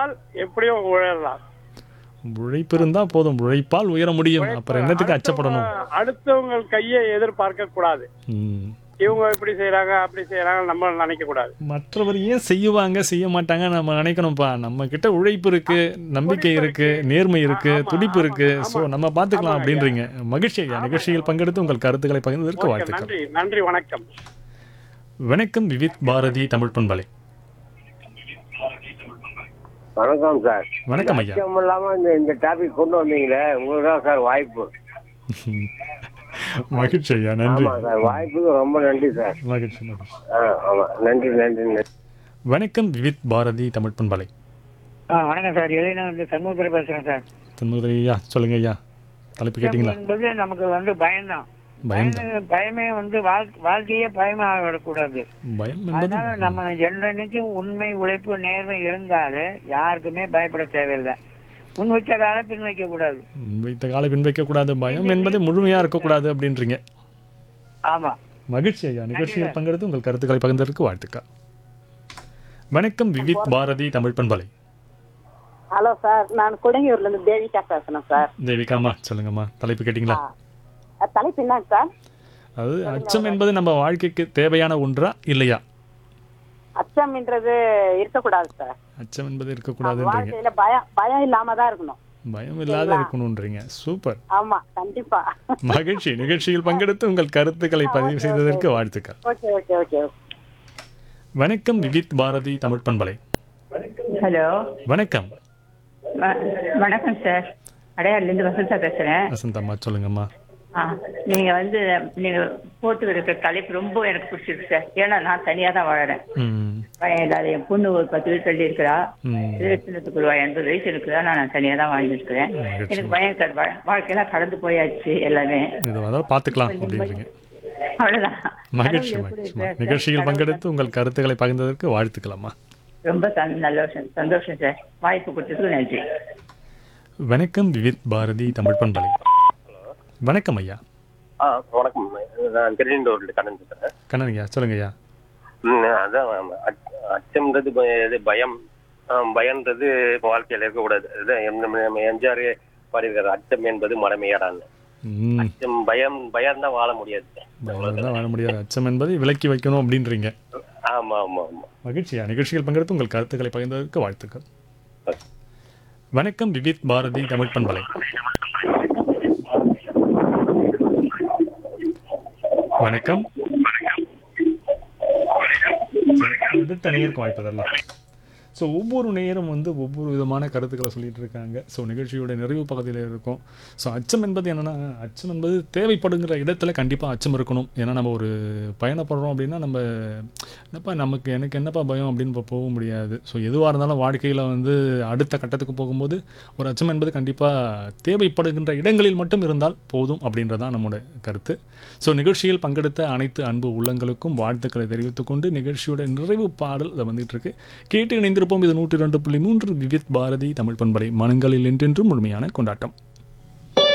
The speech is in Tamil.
இருந்தால் எப்படியும் உயரலாம் உழைப்பு இருந்தா போதும் உழைப்பால் உயர முடியும் அப்புறம் என்னத்துக்கு அச்சப்படணும் அடுத்தவங்க- அடுத்தவங்க கையை எதிர்பார்க்க கூடாது ம். இவங்க இப்படி செய்யறாங்க அப்படி செய்யறாங்க நம்ம நினைக்க கூடாது மற்றவர் ஏன் செய்வாங்க செய்ய மாட்டாங்க நம்ம நினைக்கணும்ப்பா நம்ம கிட்ட உழைப்பு இருக்கு நம்பிக்கை இருக்கு நேர்மை இருக்கு ஆமா, துடிப்பு ஆமா, இருக்கு ஆமா. சோ நம்ம பாத்துக்கலாம் ஆமா, அப்படின்றீங்க மகிழ்ச்சி ஐயா நிகழ்ச்சியில் பங்கெடுத்து உங்கள் கருத்துக்களை பகிர்ந்ததற்கு ஓகே, வாழ்த்துக்கள் நன்றி நன்றி வணக்கம் வணக்கம் விவித் பாரதி தமிழ் பண்பலை வணக்கம் சார் வணக்கம் ஐயா அச்சம் இல்லாம இந்த இந்த டாபிக் கொண்டு வந்தீங்களே உங்களுக்கு தான் சார் வாய்ப்பு மகிழ்ச்சி ஐயா நன்றி ஆமா சார் வாய்ப்புக்கு ரொம்ப நன்றி சார் மகிழ்ச்சி மகிழ்ச்சி ஆ, ஆமா நன்றி நன்றி நன்றி வணக்கம் விவித் பாரதி தமிழ் பண்பலை ஆ வணக்கம் சார் எலினா வந்து சண்முகத்துறை பேசுறேன் சார் தன்முதலி ஐயா சொல்லுங்க ஐயா தலைப்பு கேட்டிங்களா என்பது நமக்கு வந்து பயம்தான் பயம் பயமே- பயமே வந்து வாழ்க்கை வாழ்க்கையே பயமாக விடக்கூடாது பயம் என்பது அதனால நம்ம என்றைக்கும் உண்மை உழைப்பு நேர்மை இருந்தாலே யாருக்குமே பயப்பட தேவையில்லை முன் வச்ச கால பின் வைக்க கூடாது வைத்த காலை பின் வைக்க கூடாது பயம் என்பது முழுமையா இருக்கக்கூடாது அப்படின்றீங்க ஆமா மகிழ்ச்சி ஐயா நிகழ்ச்சியில் பங்கெடுத்து உங்கள் கருத்துக்களை பகிர்ந்ததற்கு வாழ்த்துக்கள் வணக்கம் விவித் பாரதி தமிழ் பண்பலை ஹலோ சார் நான் குடங்கியூர்ல இருந்து தேவிகா பேசுறேன் சார் தேவிகாமா சொல்லுங்கம்மா தலைப்பு கேட்டிங்களா அஹ் தலைப்பு என்னங்க சார் அது அச்சம் என்பது நம்ம வாழ்க்கைக்கு தேவையான ஒன்றா இல்லையா அச்சம்ன்றது இருக்கக்கூடாது சார் அச்சம் என்பது இருக்கக்கூடாதுன்றீங்க வாழ்க்கையில பயம் பயம் இல்லாம தான் இருக்கணும் பயம் இல்லாத இருக்கணும்ன்றீங்க சூப்பர் ஆமா கண்டிப்பா மகிழ்ச்சி நிகழ்ச்சியில் பங்கெடுத்து உங்கள் கருத்துக்களை பதிவு செய்ததற்கு வாழ்த்துக்கள் ஓகே ஓகே ஓகே வணக்கம் விவித் பாரதி தமிழ் பண்பலை ஹலோ வணக்கம் வ- வணக்கம் சார் அடையாறுலேருந்து வசந்தா பேசுகிறேன் வசந்தம்மா சொல்லுங்கம்மா ஆ நீங்கள் வந்து நீங்கள் போட்டு இருக்கிற தலைப்பு ரொம்ப எனக்கு பிடிச்சிருக்கு சார் ஏன்னா நான் தனியாக தான் வாழறேன் ம் பையன் இல்லாத என் பொண்ணு ஒரு பத்து வயசு தள்ளி இருக்கிறா ம் இருபத்தி எண்பது வயசு இருக்குதா நான் தனியாக தான் வாழ்ந்துருக்கிறேன் மகிழ்ச்சி. எனக்கு பயம் சார் வா- வாழ்க்கையெல்லாம் கடந்து போயாச்சு எல்லாமே இது அதாவது பார்த்துக்கலாம் அப்படின்றீங்க அவ்வளோதான் மகிழ்ச்சி கடவுள் எப்படி மகிழ்ச்சி சார்? நிகழ்ச்சியில் கடவுள் பங்கெடுத்து உங்கள் கருத்துக்களை பகிர்ந்ததற்கு வாழ்த்துக்கலாமா ரொம்ப சந்- நல்ல விஷயம் சந்தோஷம் சார் வாய்ப்பு கொடுத்ததுக்கு நன்றி வணக்கம் விவித் பாரதி தமிழ் பண்பலை வணக்கம் ஐயா ஆ வணக்கம் நான் திருநெல்வேலியில் கடன் பேசுறேன் கண்ணன் ஐயா சொல்லுங்க ஐயா ம், அதான் அச்ச- அச்சம்ன்றது பய- இது பயம் ஆ, பயம்ன்றது வாழ்க்கையில இருக்கக்கூடாது இதுதான் எம் நம்ம எம்ஜிஆர் பாடியிருக்காரு அச்சம் என்பது மடமையாடான்னு ம் அச்சம் பயம் பயம் தான் வாழ முடியாது பயம் தான் வாழ முடியாது அச்சம் என்பதை விலக்கி வைக்கணும் அப்படின்றீங்க ஆமா ஆமா ஆமா மகிழ்ச்சியா நிகழ்ச்சியில் பங்கெடுத்து உங்கள் கருத்துக்களை பகிர்ந்ததற்கு வாழ்த்துக்கள் வணக்கம் விவித் பாரதி தமிழ் பண்பலை வணக்கம் அடுத்த நேருக்கு வாய்ப்பதெல்லாம் ஸோ ஒவ்வொரு நேரம் வந்து ஒவ்வொரு விதமான கருத்துக்களை சொல்லிட்டு இருக்காங்க ஸோ நிகழ்ச்சியோட நிறைவு பகுதியில் இருக்கும் ஸோ அச்சம் என்பது என்னென்னா அச்சம் என்பது தேவைப்படுங்கிற இடத்துல கண்டிப்பாக அச்சம் இருக்கணும் ஏன்னா நம்ம ஒரு பயணப்படுறோம் அப்படின்னா நம்ம என்னப்பா நமக்கு எனக்கு என்னப்பா பயம் அப்படின்னு இப்போ போக முடியாது ஸோ எதுவாக இருந்தாலும் வாழ்க்கையில் வந்து அடுத்த கட்டத்துக்கு போகும்போது ஒரு அச்சம் என்பது கண்டிப்பாக தேவைப்படுகின்ற இடங்களில் மட்டும் இருந்தால் போதும் அப்படின்றதான் நம்மளோட கருத்து ஸோ நிகழ்ச்சியில் பங்கெடுத்த அனைத்து அன்பு உள்ளங்களுக்கும் வாழ்த்துக்களை தெரிவித்துக் கொண்டு நிகழ்ச்சியோட நிறைவு பாடல் அதை வந்துட்டு இருக்கு கேட்டு இணைந்திருப்போம் இது நூற்றி ரெண்டு புள்ளி மூன்று விவித் பாரதி தமிழ் பண்பலை மனங்களில் என்றென்றும் முழுமையான கொண்டாட்டம்